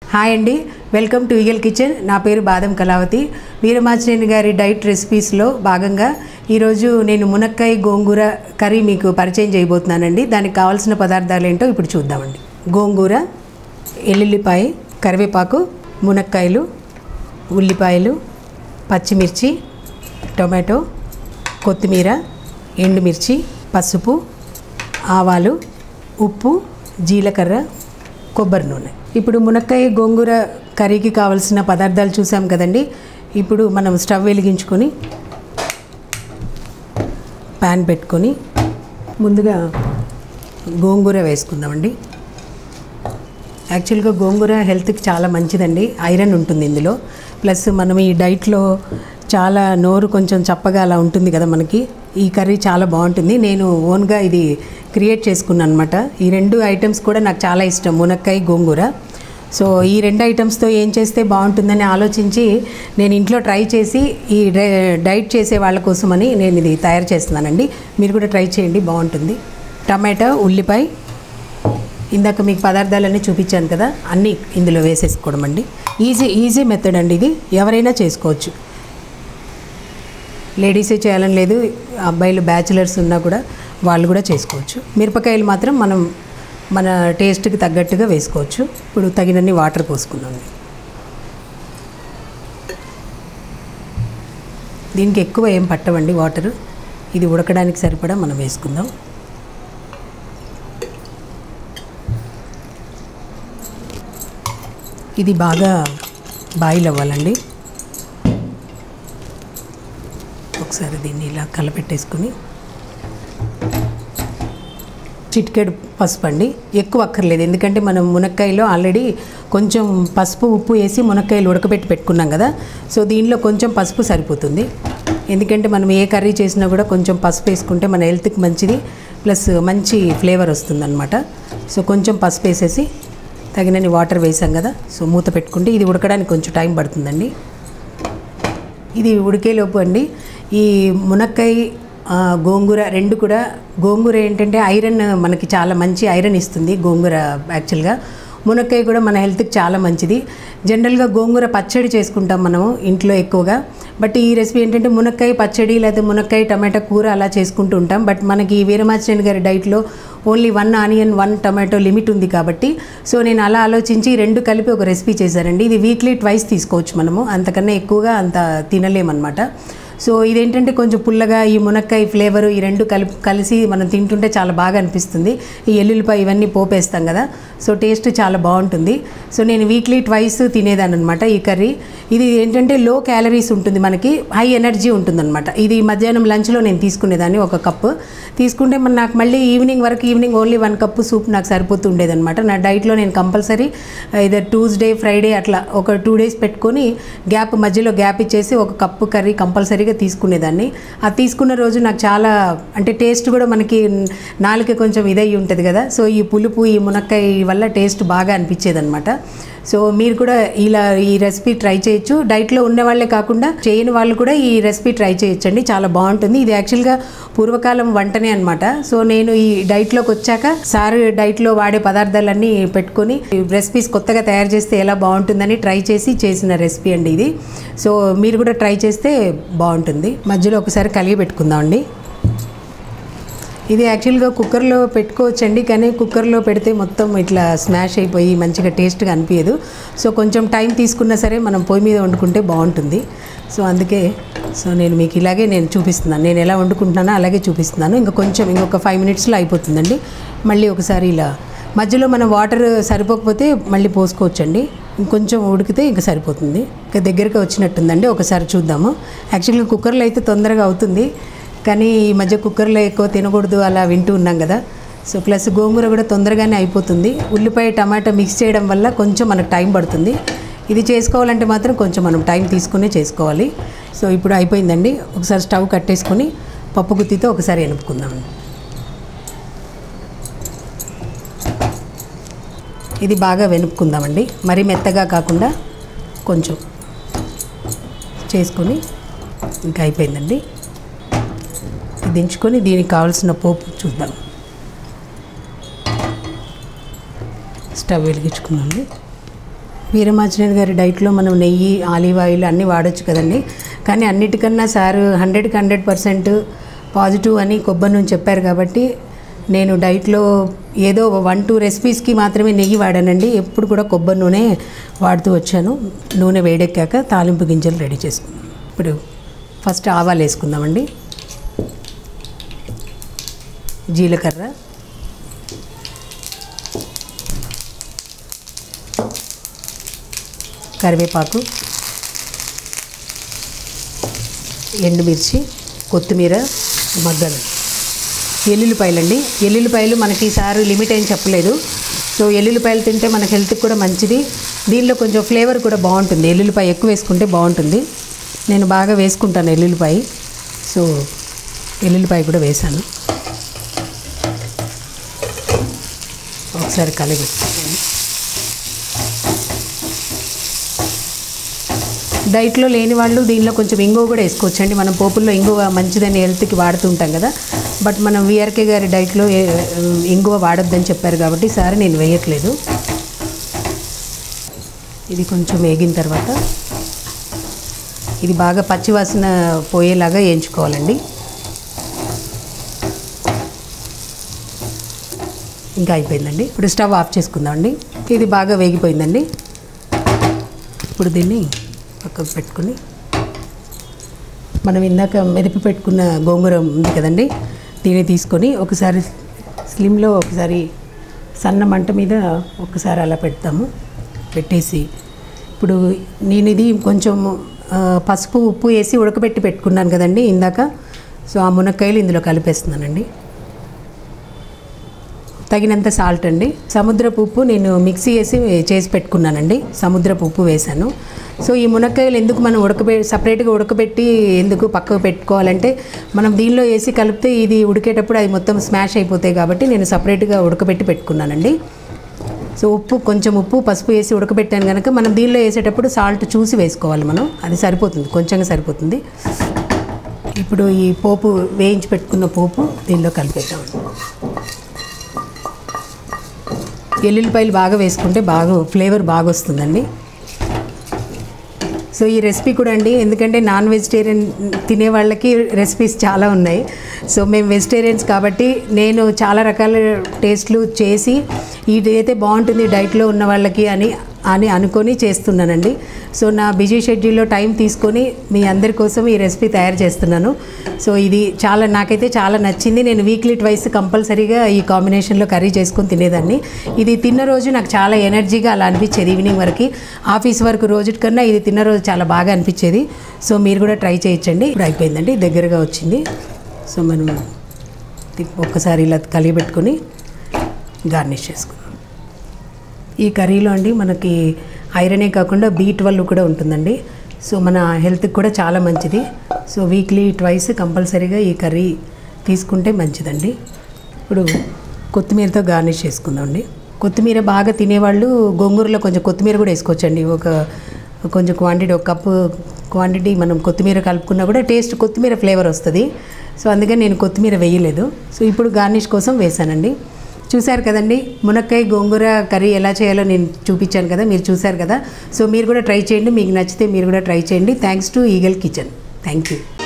hi అండి welcome to Eagle kitchen నా పేరు బాదం కళావతి వీరమాచినేని గారి డైట్ రెసిపీస్లో భాగంగా ఈరోజు నేను మునక్కాయ గోంగూర కర్రీ మీకు పరిచయం చేయబోతున్నానండి దానికి కావాల్సిన పదార్థాలు ఏంటో ఇప్పుడు చూద్దామండి గోంగూర ఎల్లుల్లిపాయ కరివేపాకు మునక్కాయలు ఉల్లిపాయలు పచ్చిమిర్చి టొమాటో కొత్తిమీర ఎండుమిర్చి పసుపు ఆవాలు ఉప్పు జీలకర్ర కొబ్బరి నూనె ఇప్పుడు మునక్కాయ గోంగూర కర్రీకి కావలసిన పదార్థాలు చూసాం కదండి ఇప్పుడు మనం స్టవ్ వెలిగించుకొని ప్యాన్ పెట్టుకొని ముందుగా గోంగూర వేసుకుందామండి యాక్చువల్గా గోంగూర హెల్త్కి చాలా మంచిదండి ఐరన్ ఉంటుంది ఇందులో ప్లస్ మనం ఈ డైట్లో చాలా నోరు కొంచెం చప్పగా అలా ఉంటుంది కదా మనకి ఈ కర్రీ చాలా బాగుంటుంది నేను ఓన్గా ఇది క్రియేట్ చేసుకున్నాను అనమాట ఈ రెండు ఐటమ్స్ కూడా నాకు చాలా ఇష్టం మునక్కాయ గోంగూర సో ఈ రెండు ఐటమ్స్తో ఏం చేస్తే బాగుంటుందని ఆలోచించి నేను ఇంట్లో ట్రై చేసి ఈ డై- డైట్ చేసే వాళ్ళ కోసమని నేను ఇది తయారు చేస్తున్నానండి మీరు కూడా ట్రై చేయండి బాగుంటుంది టమాటా ఉల్లిపాయ ఇందాక మీకు పదార్థాలన్నీ చూపించాను కదా అన్నీ ఇందులో వేసేసుకోవడం అండి ఈజీ ఈజీ మెథడ్ అండి ఇది ఎవరైనా చేసుకోవచ్చు లేడీసే చేయాలని లేదు అబ్బాయిలు బ్యాచిలర్స్ ఉన్నా కూడా వాళ్ళు కూడా చేసుకోవచ్చు మిరపకాయలు మాత్రం మనం మన టేస్ట్కి తగ్గట్టుగా వేసుకోవచ్చు ఇప్పుడు తగినన్ని వాటర్ పోసుకుందాం దీనికి ఎక్కువ ఏం పట్టవండి వాటర్ ఇది ఉడకడానికి సరిపడా మనం వేసుకుందాం ఇది బాగా బాయిల్ అవ్వాలండి ఒకసారి దీన్ని ఇలా కలపెట్టేసుకుని చిటికెడు పసుపు అండి ఎక్కువ అక్కర్లేదు ఎందుకంటే మనం మునక్కాయలో ఆల్రెడీ కొంచెం పసుపు ఉప్పు వేసి మునక్కాయలు ఉడకబెట్టి పెట్టుకున్నాం కదా సో దీనిలో కొంచెం పసుపు సరిపోతుంది ఎందుకంటే మనం ఏ కర్రీ చేసినా కూడా కొంచెం పసుపు వేసుకుంటే మన హెల్త్కి మంచిది ప్లస్ మంచి ఫ్లేవర్ వస్తుందన్నమాట సో కొంచెం పసుపు వేసేసి తగినన్ని వాటర్ వేసాం కదా సో మూత పెట్టుకుంటే ఇది ఉడకడానికి కొంచెం టైం పడుతుందండి ఇది ఉడికేలోపు అండి ఈ మునక్కాయ ఆ, గోంగూర రెండు కూడా గోంగూర ఏంటంటే ఐరన్ మనకి చాలా మంచి ఐరన్ ఇస్తుంది గోంగూర యాక్చువల్గా మునక్కాయ కూడా మన హెల్త్కి చాలా మంచిది జనరల్గా గోంగూర పచ్చడి చేసుకుంటాం మనము ఇంట్లో ఎక్కువగా బట్ ఈ రెసిపీ ఏంటంటే మునక్కాయ పచ్చడి లేదా మునక్కాయ టమాటా కూర అలా చేసుకుంటూ ఉంటాం బట్ మనకి ఈ వీరమాచినేని గారి డైట్లో only one onion one tomato limit ఉంది కాబట్టి సో నేను అలా ఆలోచించి రెండు కలిపి ఒక రెసిపీ చేశానండి ఇది వీక్లీ ట్వైస్ తీసుకోవచ్చు మనము అంతకన్నా ఎక్కువగా అంత తినలేమన్నమాట సో ఇదేంటంటే కొంచెం పుల్లగా ఈ మునక్కాయ ఫ్లేవర్ ఈ రెండు కలిపి కలిసి మనం తింటుంటే చాలా బాగా అనిపిస్తుంది ఈ ఎల్లుల్లిపాయ ఇవన్నీ పోపేస్తాం కదా సో టేస్ట్ చాలా బాగుంటుంది సో నేను వీక్లీ ట్వైస్ తినేదాన్ని అనమాట ఈ కర్రీ ఇది ఏంటంటే లో క్యాలరీస్ ఉంటుంది మనకి హై ఎనర్జీ ఉంటుందన్నమాట ఇది మధ్యాహ్నం లంచ్లో నేను తీసుకునేదాన్ని ఒక కప్పు తీసుకుంటే మన నాకు మళ్ళీ ఈవినింగ్ వరకు evening only one cup soup నాకు సరిపోతూ ఉండేదన్నమాట నా డైట్లో నేను కంపల్సరీ ఇదర్ ట్యూస్డే ఫ్రైడే అట్లా ఒక టూ డేస్ పెట్టుకొని గ్యాప్ మధ్యలో గ్యాప్ ఇచ్చేసి ఒక కప్పు కర్రీ కంపల్సరీగా తీసుకునేదాన్ని అది తీసుకున్న రోజు నాకు చాలా అంటే టేస్ట్ కూడా మనకి నాలుక కొంచెం ఇదై ఉంటుంది కదా సో ఈ పులుపు ఈ మునక్కాయ వల్ల టేస్ట్ బాగా అనిపించేదన్నమాట సో మీరు కూడా ఇలా ఈ రెసిపీ ట్రై చేయొచ్చు డైట్లో ఉన్న వాళ్ళే కాకుండా చేయని వాళ్ళు కూడా ఈ రెసిపీ ట్రై చేయొచ్చండి చాలా బాగుంటుంది ఇది యాక్చువల్గా పూర్వకాలం వంటనే అనమాట సో నేను ఈ డైట్లోకి వచ్చాక సార్ డైట్లో వాడే పదార్థాలన్నీ పెట్టుకొని రెసిపీస్ కొత్తగా తయారు చేస్తే ఎలా బాగుంటుందని ట్రై చేసి చేసిన రెసిపీ అండి ఇది సో మీరు కూడా ట్రై చేస్తే బాగుంటుంది మధ్యలో ఒకసారి కలిగి పెట్టుకుందామండి ఇది యాక్చువల్గా కుక్కర్లో పెట్టుకోవచ్చండి కానీ కుక్కర్లో పెడితే మొత్తం ఇట్లా స్మాష్ అయిపోయి మంచిగా టేస్ట్గా అనిపించదు సో కొంచెం టైం తీసుకున్నా సరే మనం పొయ్యి మీద వండుకుంటే బాగుంటుంది సో అందుకే సో నేను మీకు ఇలాగే నేను చూపిస్తున్నాను నేను ఎలా వండుకుంటున్నానో అలాగే చూపిస్తున్నాను ఇంకా కొంచెం ఇంకొక ఫైవ్ మినిట్స్లో అయిపోతుందండి మళ్ళీ ఒకసారి ఇలా మధ్యలో మనం వాటర్ సరిపోకపోతే మళ్ళీ పోసుకోవచ్చండి ఇంకొంచెం ఉడికితే ఇంకా సరిపోతుంది ఇంకా దగ్గరికి వచ్చినట్టుందండి ఒకసారి చూద్దాము యాక్చువల్గా కుక్కర్లో అయితే తొందరగా అవుతుంది కానీ ఈ మధ్య కుక్కర్లో ఎక్కువ తినకూడదు అలా వింటూ ఉన్నాం కదా సో ప్లస్ గోంగూర కూడా తొందరగానే అయిపోతుంది ఉల్లిపాయ టమాటా మిక్స్ చేయడం వల్ల కొంచెం మనకు టైం పడుతుంది ఇది చేసుకోవాలంటే మాత్రం కొంచెం మనం టైం తీసుకునే చేసుకోవాలి సో ఇప్పుడు అయిపోయిందండి ఒకసారి స్టవ్ కట్టేసుకొని పప్పు గుత్తితో ఒకసారి ఎనుపుకుందాం ఇది బాగా వెనుపుకుందామండి మరీ మెత్తగా కాకుండా కొంచెం చేసుకొని ఇంకా అయిపోయిందండి ఇది దించుకొని దీనికి కావాల్సిన పోపు చూద్దాం స్టవ్ వెలిగించుకున్నాను వీరమాచినేని గారి డైట్లో మనం నెయ్యి ఆలివ్ ఆయిల్ అన్నీ వాడొచ్చు కదండి కానీ అన్నిటికన్నా సార్ హండ్రెడ్కి హండ్రెడ్ పర్సెంట్ పాజిటివ్ అని కొబ్బరి నూనె చెప్పారు కాబట్టి నేను డైట్లో ఏదో వన్ టూ రెసిపీస్కి మాత్రమే నెయ్యి వాడానండి ఎప్పుడు కూడా కొబ్బరి నూనె వాడుతూ వచ్చాను నూనె వేడెక్కాక తాలింపు గింజలు రెడీ చేసుకుందాం ఇప్పుడు ఫస్ట్ ఆవాలు వేసుకుందామండి జీలకర్ర కరివేపాకు ఎండుమిర్చి కొత్తిమీర మగ్గలు ఎల్లుల్లిపాయలండి ఎల్లుల్లిపాయలు మనకి ఈసారి లిమిట్ ఏం చెప్పలేదు సో ఎల్లుల్లిపాయలు తింటే మన హెల్త్కి కూడా మంచిది దీనిలో కొంచెం ఫ్లేవర్ కూడా బాగుంటుంది ఎల్లుల్లిపాయ ఎక్కువ వేసుకుంటే బాగుంటుంది నేను బాగా వేసుకుంటాను ఎల్లుల్లిపాయ సో ఎల్లుల్లిపాయ కూడా వేశాను ఒకసారి కలిపెట్టుకోండి డైట్లో లేని వాళ్ళు దీనిలో కొంచెం ఇంగువ కూడా వేసుకోవచ్చండి మనం పోపుల్లో ఇంగువ మంచిదని హెల్త్కి వాడుతుంటాం కదా బట్ మనం విఆర్కే గారి డైట్లో ఏ- ఇంగువ వాడొద్దని చెప్పారు కాబట్టి సార్ నేను వేయట్లేదు ఇది కొంచెం వేగిన తర్వాత ఇది బాగా పచ్చివాసన పోయేలాగా వేయించుకోవాలండి ఇంకా అయిపోయిందండి ఇప్పుడు స్టవ్ ఆఫ్ చేసుకుందామండి ఇది బాగా వేగిపోయిందండి ఇప్పుడు దీన్ని పక్కకు పెట్టుకొని మనం ఇందాక మెదిపి పెట్టుకున్న గోంగూర ఉంది కదండి దీన్ని తీసుకొని ఒకసారి స్లిమ్లో ఒకసారి సన్న మంట మీద ఒకసారి అలా పెడతాము పెట్టేసి ఇప్పుడు నేను ఇది కొంచెం ఆ, పసుపు ఉప్పు వేసి ఉడకబెట్టి పెట్టుకున్నాను కదండి ఇందాక సో ఆ మునక్కాయలు ఇందులో కలిపేస్తున్నానండి తగినంత సాల్ట్ అండి సముద్రపు ఉప్పు నేను మిక్సీ వేసి చేసి పెట్టుకున్నానండి సముద్రపు ఉప్పు వేశాను సో ఈ మునక్కాయలు ఎందుకు మనం ఉడకబె సపరేట్గా ఉడకబెట్టి ఎందుకు పక్కకు పెట్టుకోవాలంటే మనం దీనిలో వేసి కలిపితే ఇది ఉడికేటప్పుడు అది మొత్తం స్మాష్ అయిపోతాయి కాబట్టి నేను సపరేట్గా ఉడకబెట్టి పెట్టుకున్నానండి సో ఉప్పు కొంచెం ఉప్పు పసుపు వేసి ఉడకబెట్టాను కనుక మనం దీనిలో వేసేటప్పుడు సాల్ట్ చూసి వేసుకోవాలి మనం అది సరిపోతుంది కొంచెంగా సరిపోతుంది ఇప్పుడు ఈ పోపు వేయించి పెట్టుకున్న పోపు దీనిలో కలిపేద్దామండి ఎల్లుల్లిపాయలు బాగా వేసుకుంటే బాగా ఫ్లేవర్ బాగా వస్తుందండి సో ఈ రెసిపీ కూడా అండి ఎందుకంటే నాన్ వెజిటేరియన్ తినే వాళ్ళకి రెసిపీస్ చాలా ఉన్నాయి సో మేము వెజిటేరియన్స్ కాబట్టి నేను చాలా రకాల టేస్ట్లు చేసి ఇదైతే బాగుంటుంది డైట్లో ఉన్న వాళ్ళకి అని అని అనుకొని చేస్తున్నానండి సో నా బిజీ షెడ్యూల్లో టైం తీసుకొని మీ అందరి కోసం ఈ రెసిపీ తయారు చేస్తున్నాను సో ఇది చాలా నాకైతే చాలా నచ్చింది నేను వీక్లీ ట్వైస్ కంపల్సరీగా ఈ కాంబినేషన్లో కర్రీ చేసుకొని తినేదాన్ని ఇది తిన్న రోజు నాకు చాలా ఎనర్జీగా అలా అనిపించేది ఈవినింగ్ వరకు ఆఫీస్ వరకు రోజు కన్నా ఇది తిన్న రోజు చాలా బాగా అనిపించేది సో మీరు కూడా ట్రై చేయొచ్చండి ఇప్పుడు అయిపోయిందండి దగ్గరగా వచ్చింది సో మనం ఇది ఒక్కసారి ఇలా కలిగి పెట్టుకొని గార్నిష్ చేసుకుందాం ఈ కర్రీలో అండి మనకి ఐరనే కాకుండా బీ ట్వెల్వ్ కూడా ఉంటుందండి సో మన హెల్త్కి కూడా చాలా మంచిది సో వీక్లీ ట్వైస్ కంపల్సరీగా ఈ కర్రీ తీసుకుంటే మంచిదండి ఇప్పుడు కొత్తిమీరతో గార్నిష్ చేసుకుందామండి కొత్తిమీర బాగా తినేవాళ్ళు గోంగూరలో కొంచెం కొత్తిమీర కూడా వేసుకోవచ్చండి ఒక కొంచెం క్వాంటిటీ ఒక కప్పు క్వాంటిటీ మనం కొత్తిమీర కలుపుకున్నా కూడా టేస్ట్ కొత్తిమీర ఫ్లేవర్ వస్తుంది సో అందుకని నేను కొత్తిమీర వేయలేదు సో ఇప్పుడు గార్నిష్ కోసం వేసానండి చూశారు కదండి మునక్కాయ గోంగూర కర్రీ ఎలా చేయాలో నేను చూపించాను కదా మీరు చూశారు కదా సో మీరు కూడా ట్రై చేయండి మీకు నచ్చితే మీరు కూడా ట్రై చేయండి thanks to Eagle Kitchen thank you